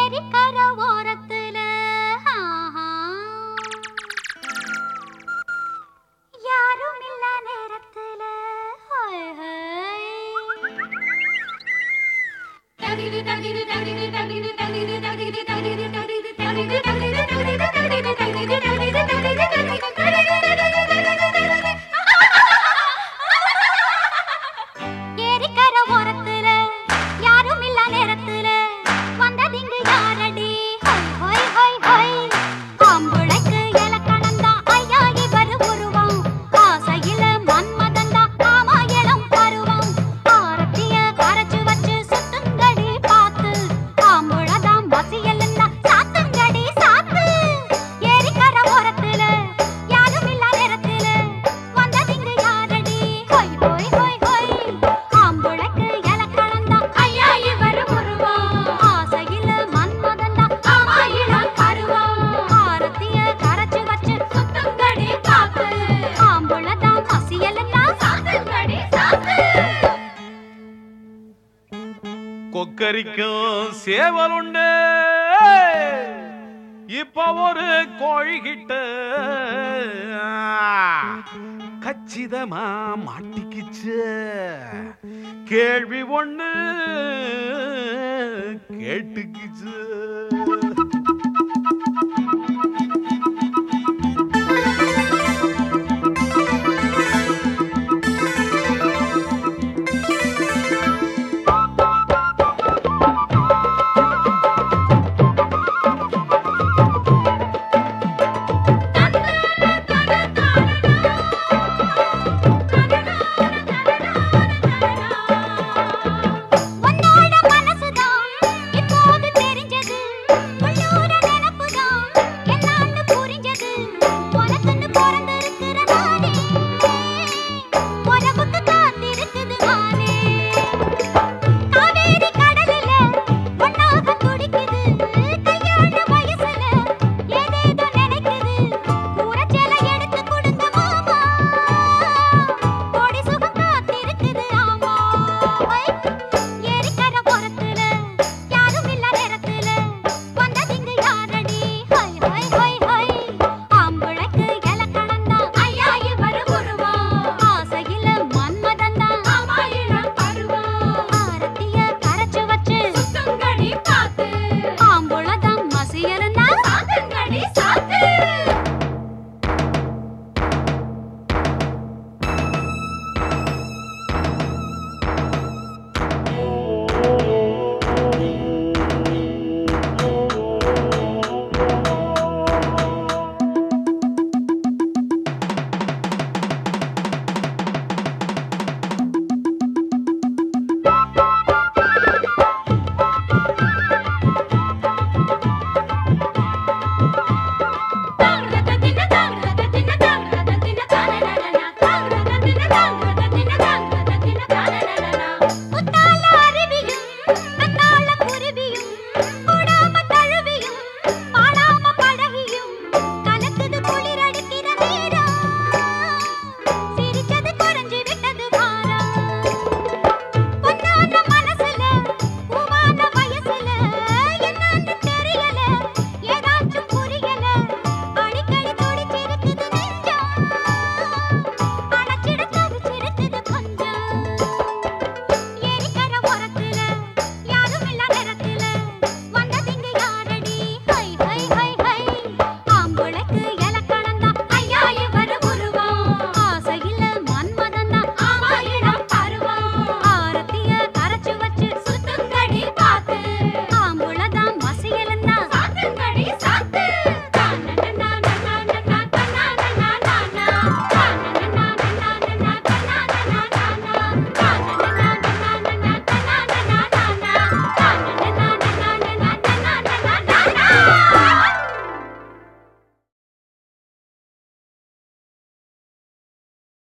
ஏரிக்கர ஓரத்துல ஆஹா. யாரும் இல்ல நேரத்துல ஹோய் ஹோய். ஏரிக்கர ஓரத்துல யாரும் இல்ல நேரத்துல வந்ததிங்கு யாரடி ஹொய் ஹொய் ஹொய் ஹொய் ஆம்புளைக்கு இலக்கணந்தா ஐயா இவர் உருவம் ஆசையில மன்மதந்தா ஆமா இளம் பருவம் ஆரத்திய கரைச்சு வச்சு சுத்துங்கடி பார்த்து ஆம்புளதாம் வசியலுன்னா சாத்துங்கடி சாத்து ஏரிக்கர ஓரத்துல யாரும் இல்ல நேரத்துல வந்ததிங்கு யாரடி ஹொய் ஹொய் ஹொய் ஹொய் ஆம்புளைக்கு இலக்கணந்தா ஐயா இவர் உருவம் ஆசையில மன்மதந்தா ஆமா இளம் பருவம் ஆரத்திய கரைச்சு வச்சு சுத்துங்கடி பார்த்து ஆம்புளதாம் வசியலுன்னா சாத்துங்கடி சாத்து கொக்கரிக்கும் சேவலுண்டு இப்ப ஒரு கோழிகிட்ட கச்சிதமா மாட்டிக்கிச்சு கேள்வி ஒண்ணு கேட்டுக்கிச்சு